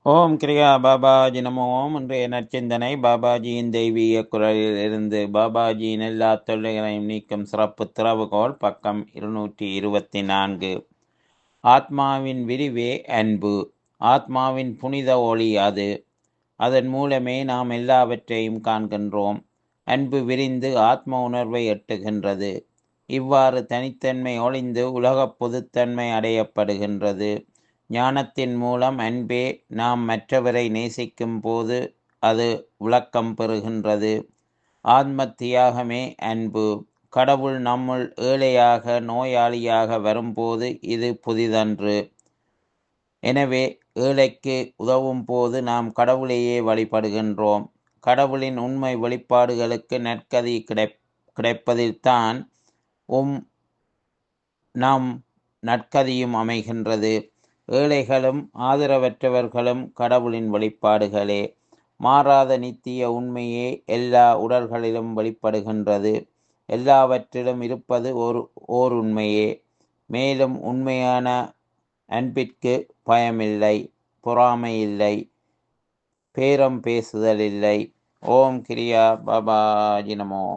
ஓம் கிரியா பாபாஜி நமோ ஓம் இன்றைய நற்சிந்தனை பாபாஜியின் தெய்வீக குரலில் இருந்து பாபாஜியின் எல்லா தொல்லைகளையும் நீக்கும் சிறப்பு திறவுகோல் பக்கம் இருநூற்றி இருபத்தி நான்கு ஆத்மாவின் விரிவே அன்பு ஆத்மாவின் புனித ஒளி அது அதன் மூலமே நாம் எல்லாவற்றையும் காண்கின்றோம் அன்பு விரிந்து ஆத்ம உணர்வை எட்டுகின்றது இவ்வாறு தனித்தன்மை ஒளிந்து உலகப் பொதுத்தன்மை அடையப்படுகின்றது ஞானத்தின் மூலம் அன்பே நாம் மற்றவரை நேசிக்கும் போது அது விளக்கம் பெறுகின்றது ஆத்ம தியாகமே அன்பு கடவுள் நம்முள் ஏழையாக நோயாளியாக வரும்போது இது புதிதன்று எனவே ஏழைக்கு உதவும் போது நாம் கடவுளையே வழிபடுகின்றோம் கடவுளின் உண்மை வெளிப்பாடுகளுக்கு நற்கதி கிடை கிடைப்பதில்தான் உம் நம் நற்கதியும் அமைகின்றது ஏழைகளும் ஆதரவற்றவர்களும் கடவுளின் வெளிப்பாடுகளே மாறாத நித்திய உண்மையே எல்லா உடல்களிலும் வெளிப்படுகின்றது எல்லாவற்றிலும் இருப்பது ஒரு ஓர் உண்மையே மேலும் உண்மையான அன்பிற்கு பயமில்லை பொறாமை இல்லை பேரம் பேசுதல் இல்லை ஓம் கிரியா பாபாஜி நமோ